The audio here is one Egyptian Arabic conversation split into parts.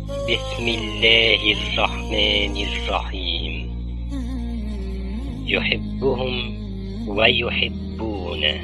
بسم الله الرحمن الرحيم يحبهم ويحبونه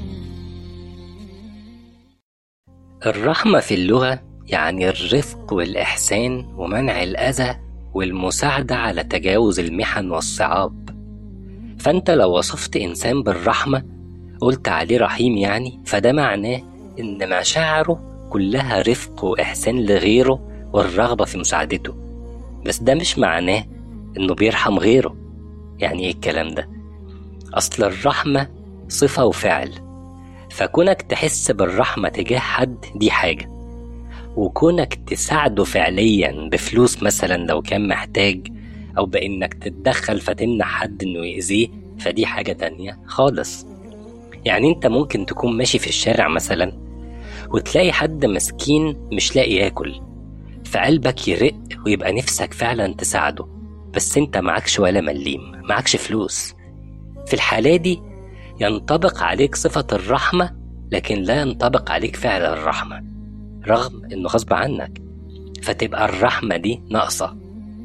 الرحمة في اللغة يعني الرفق والإحسان ومنع الأذى والمساعدة على تجاوز المحن والصعاب فأنت لو وصفت إنسان بالرحمة قلت عليه رحيم يعني فده معناه إن مشاعره كلها رفق وإحسان لغيره والرغبة في مساعدته بس ده مش معناه إنه بيرحم غيره يعني إيه الكلام ده؟ أصل الرحمة صفة وفعل فكونك تحس بالرحمة تجاه حد دي حاجة وكونك تساعده فعليا بفلوس مثلا لو كان محتاج أو بإنك تتدخل فتمنع حد إنه يأذيه فدي حاجة تانية خالص يعني أنت ممكن تكون ماشي في الشارع مثلا وتلاقي حد مسكين مش لاقي ياكل فقلبك يرق ويبقى نفسك فعلا تساعده بس انت معكش ولا مليم معكش فلوس في الحالة دي ينطبق عليك صفة الرحمة لكن لا ينطبق عليك فعل الرحمة رغم انه غصب عنك فتبقى الرحمة دي ناقصة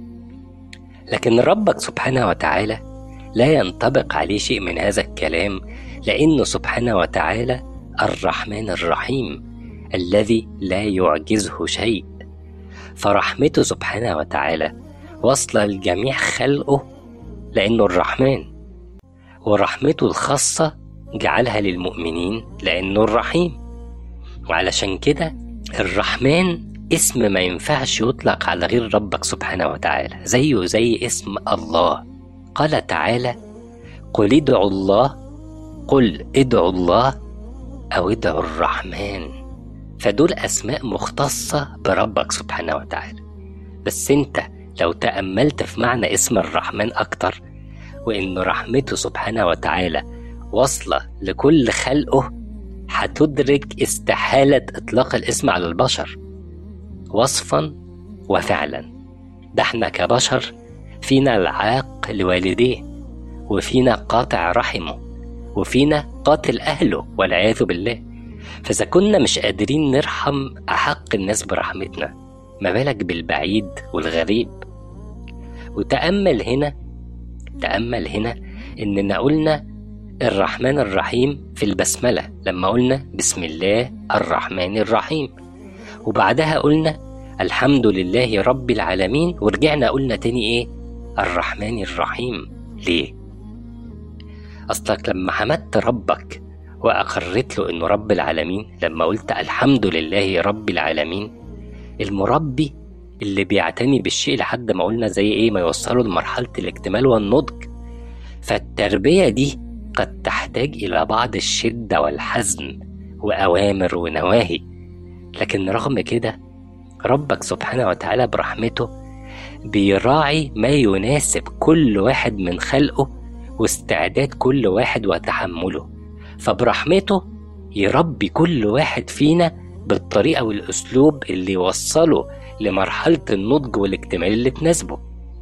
لكن ربك سبحانه وتعالى لا ينطبق عليه شيء من هذا الكلام لأنه سبحانه وتعالى الرحمن الرحيم الذي لا يعجزه شيء فرحمته سبحانه وتعالى واصلة لجميع خلقه لأنه الرحمن ورحمته الخاصة جعلها للمؤمنين لأنه الرحيم وعلشان كده الرحمن اسم ما ينفعش يطلق على غير ربك سبحانه وتعالى زيه زي اسم الله قال تعالى قل ادعوا الله قل ادعوا الله أو ادعوا الرحمن فدول أسماء مختصة بربك سبحانه وتعالى بس أنت لو تأملت في معنى اسم الرحمن أكتر وإن رحمته سبحانه وتعالى واصلة لكل خلقه هتدرك استحالة إطلاق الاسم على البشر وصفا وفعلا ده احنا كبشر فينا العاق لوالديه وفينا قاطع رحمه وفينا قاتل أهله والعياذ بالله فإذا كنا مش قادرين نرحم أحق الناس برحمتنا ما بالك بالبعيد والغريب وتأمل هنا تأمل هنا إننا قلنا الرحمن الرحيم في البسملة لما قلنا بسم الله الرحمن الرحيم وبعدها قلنا الحمد لله رب العالمين ورجعنا قلنا تاني إيه الرحمن الرحيم ليه أصلك لما حمدت ربك وأقرت له إنه رب العالمين لما قلت الحمد لله رب العالمين المربي اللي بيعتني بالشيء لحد ما قلنا زي إيه ما يوصله لمرحلة الاكتمال والنضج فالتربية دي قد تحتاج إلى بعض الشدة والحزم وأوامر ونواهي لكن رغم كده ربك سبحانه وتعالى برحمته بيراعي ما يناسب كل واحد من خلقه واستعداد كل واحد وتحمله فبرحمته يربي كل واحد فينا بالطريقة والأسلوب اللي يوصله لمرحلة النضج والاكتمال اللي تناسبه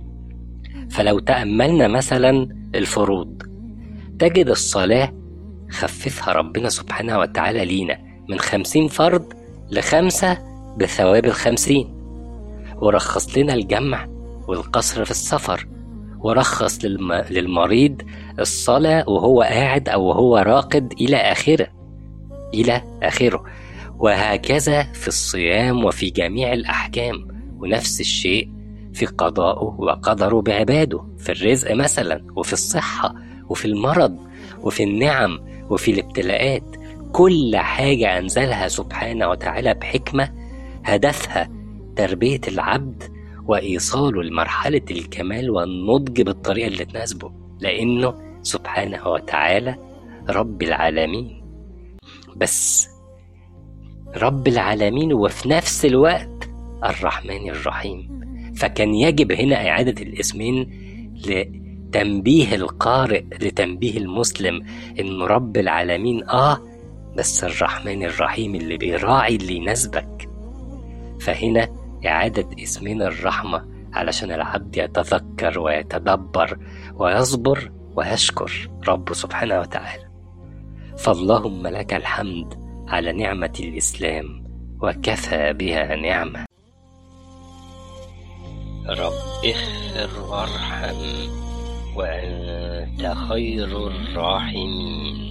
فلو تأملنا مثلا الفروض تجد الصلاة خففها ربنا سبحانه وتعالى لينا من خمسين فرض لخمسة بثواب الخمسين ورخص لنا الجمع والقصر في السفر ورخص للم... للمريض الصلاة وهو قاعد أو وهو راقد إلى آخره إلى آخره وهكذا في الصيام وفي جميع الأحكام ونفس الشيء في قضائه وقدره بعباده في الرزق مثلا وفي الصحة وفي المرض وفي النعم وفي الابتلاءات كل حاجة أنزلها سبحانه وتعالى بحكمة هدفها تربية العبد وإيصاله لمرحلة الكمال والنضج بالطريقة اللي تناسبه لأنه سبحانه وتعالى رب العالمين بس رب العالمين وفي نفس الوقت الرحمن الرحيم فكان يجب هنا إعادة الاسمين لتنبيه القارئ لتنبيه المسلم إنه رب العالمين آه بس الرحمن الرحيم اللي بيراعي اللي يناسبك فهنا إعادة اسمين الرحمة علشان العبد يتذكر ويتدبر ويصبر ويشكر رب سبحانه وتعالى فاللهم لك الحمد على نعمة الإسلام وكفى بها نعمة رب اغفر وارحم وأنت خير الراحمين